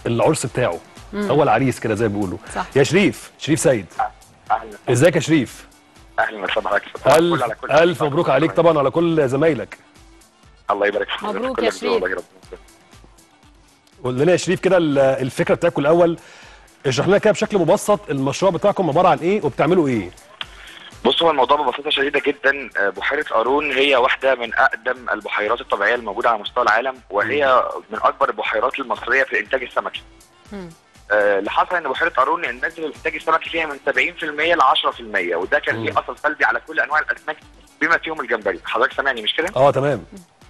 العرس بتاعه هو العريس كده زي ما بيقولوا صح. يا شريف شريف سيد اهلا ازيك يا شريف اهلا وسهلا حضرتك صباح الفل الف على كل الف مبروك عليك طبعا على كل زمايلك الله يبارك فيك مبروك كل يا خير شريف. والله يا رب. قول لنا يا شريف كده ال- الفكره بتاعتكم الاول اشرح لنا كده بشكل مبسط المشروع بتاعكم عباره عن ايه وبتعملوا ايه بص هو الموضوع ببساطه شديده جدا آه، بحيره قارون هي واحده من اقدم البحيرات الطبيعيه الموجوده على مستوى العالم وهي من اكبر البحيرات المصريه في الانتاج السمكي. مم. آه، اللي حصل ان بحيره قارون النسبه الانتاج السمكي فيها من 70% ل 10% وده كان مم. ليه اثر سلبي على كل انواع الاسماك بما فيهم الجمبري حضرتك سامعني مش كده؟ اه تمام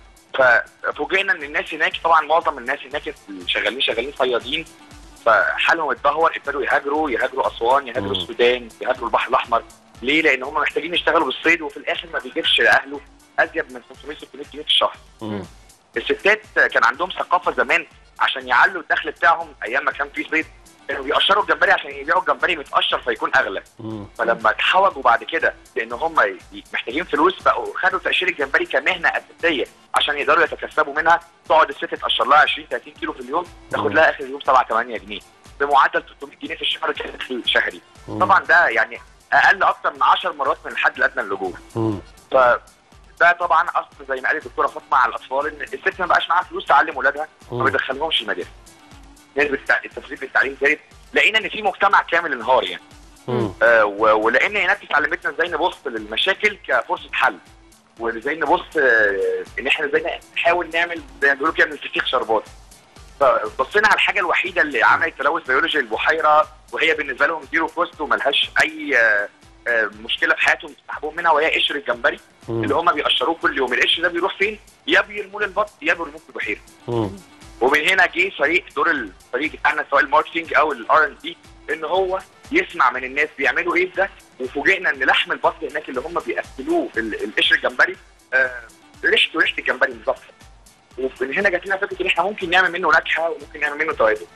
ففوجئنا ان الناس هناك طبعا معظم الناس هناك اللي شغالين شغالين صيادين فحالهم اتدهور ابتدوا يهاجروا يهاجروا اسوان يهاجروا مم. السودان يهاجروا البحر الاحمر ليه؟ لان هم محتاجين يشتغلوا بالصيد وفي الاخر ما بيجيبش لاهله ازيد من 500 600 جنيه في الشهر. مم. الستات كان عندهم ثقافه زمان عشان يعلوا الدخل بتاعهم ايام ما كان في صيد كانوا بيقشروا الجمبري عشان يبيعوا الجمبري متقشر فيكون اغلى مم. فلما اتحوجوا بعد كده لان هم ي- محتاجين فلوس بقوا خدوا تقشير الجمبري كمهنه اساسيه عشان يقدروا يتكسبوا منها تقعد الست تقشر لها 20 30 كيلو في اليوم تاخد مم. لها اخر اليوم 7 8 جنيه بمعدل 300 جنيه في الشهر كدخل شهري مم. طبعا ده يعني اقل اكتر من 10 مرات من الحد الادنى للاجور مم. ف ده طبعا اصل زي ما قالت الدكتوره فاطمه على الاطفال ان الست ما بقاش معاها فلوس تعلم اولادها ما مم. بيدخلهمش المدارس نسبه التع- التفريط في التعليم زادت لقينا ان في مجتمع كامل انهار يعني مم. آه و- ولان هناك اتعلمتنا ازاي نبص للمشاكل كفرصه حل وازاي نبص آه ان احنا ازاي نحاول نعمل زي ما بيقولوا كده من الفسيخ شربات فبصينا على الحاجه الوحيده اللي عملت تلوث بيولوجي البحيره وهي بالنسبه لهم زيرو كوست وملهاش اي آه، آه، مشكله في حياتهم يستحقون منها وهي قشر الجمبري مم. اللي هم بيقشروه كل يوم القش ده بيروح فين؟ يا بيرموه للبط يا بيرموه في البحيره مم. ومن هنا جه فريق دور الفريق بتاعنا سواء الماركتنج او الار ان دي ان هو يسمع من الناس بيعملوا ايه في ده وفوجئنا ان لحم البط هناك اللي هم بياكلوه ال- القشر الجمبري آه ريحته ريحه الجمبري بالظبط ومن هنا جات لنا فكره ان احنا ممكن نعمل منه نكهه وممكن نعمل منه توابل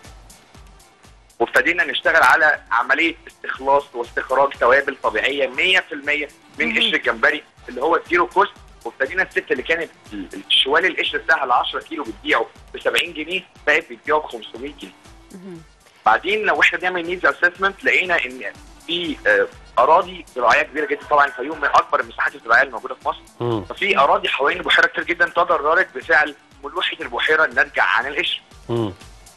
وابتدينا نشتغل على عمليه استخلاص واستخراج توابل طبيعيه 100% من قشر الجمبري اللي هو زيرو كوست وابتدينا الست اللي كانت ال- الشوال القشر بتاعها ال 10 كيلو بتبيعه ب 70 جنيه بقت بتبيعه ب 500 جنيه مهم. بعدين لو احنا بنعمل نيدز اسسمنت لقينا ان في آه، اراضي زراعيه كبيره جدا طبعا الفيوم من اكبر المساحات الزراعيه الموجوده في مصر مم. ففي اراضي حوالين البحيره كتير جدا تضررت بفعل ملوحه البحيره الناتجه عن القشر مم.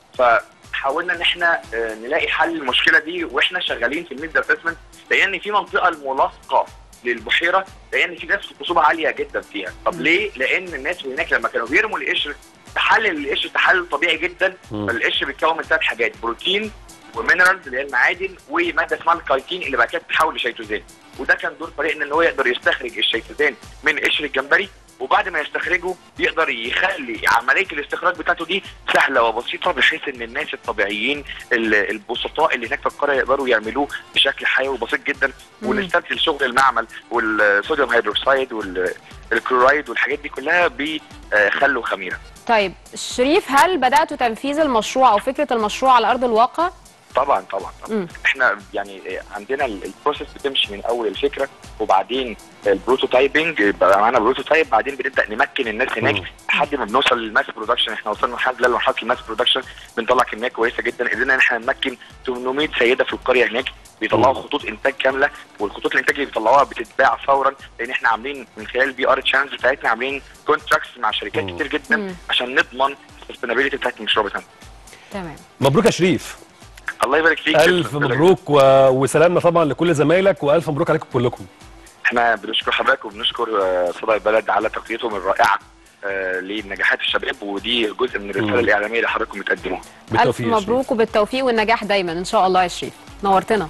فحاولنا ان احنا آه، نلاقي حل للمشكله دي واحنا شغالين في الميد اسسمنت لقينا ان في منطقه الملاصقه للبحيره لقينا ان في نسبه خصوبه عاليه جدا فيها طب ليه لان الناس هناك لما كانوا بيرموا القشر تحلل القشر تحلل طبيعي جدا مم. فالقشر بيتكون من ثلاث حاجات بروتين ومينرالز اللي هي المعادن وماده اسمها الكايتين اللي بعد كده بتتحول لشيتوزان وده كان دور فريقنا ان هو يقدر يستخرج الشيتوزان من قشر الجمبري وبعد ما يستخرجه يقدر يخلي عمليه الاستخراج بتاعته دي سهله وبسيطه بحيث ان الناس الطبيعيين ال- البسطاء اللي هناك في القريه يقدروا يعملوه بشكل حيوي وبسيط جدا مم. ونستبدل شغل المعمل والصوديوم هيدروكسيد والكلورايد والحاجات دي كلها بخل وخميره طيب شريف هل بداتوا تنفيذ المشروع او فكره المشروع على ارض الواقع طبعا طبعا طبعا مم. احنا يعني عندنا ال- البروسيس بتمشي من اول الفكره وبعدين البروتوتايبنج بقى معانا بروتوتايب بعدين بنبدا نمكن الناس هناك مم. لحد ما بنوصل للماس برودكشن احنا وصلنا لحد لمرحله الماس برودكشن بنطلع كميه كويسه جدا قدرنا ان احنا نمكن 800 سيده في القريه هناك بيطلعوا مم. خطوط انتاج كامله والخطوط الانتاج اللي بيطلعوها بتتباع فورا لان احنا عاملين من خلال البي ار تشانلز بتاعتنا عاملين كونتراكتس مع شركات مم. كتير جدا مم. عشان نضمن السستينابيلتي بتاعت المشروع بتاعنا تمام مبروك يا شريف الله يبارك فيك الف مبروك و... وسلامنا طبعا لكل زمايلك والف مبروك عليكم كلكم احنا بنشكر حضرتك وبنشكر آه، صدى البلد على تغطيتهم الرائعه آه، لنجاحات الشباب ودي جزء من الرساله مم. الاعلاميه اللي حضراتكم بتقدموها الف بالتوفيق يا شريف. مبروك وبالتوفيق والنجاح دايما ان شاء الله يا شريف نورتنا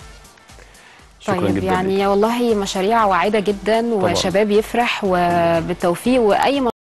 شكرا طيب جدا يعني والله مشاريع واعده جدا طبعاً. وشباب يفرح وبالتوفيق واي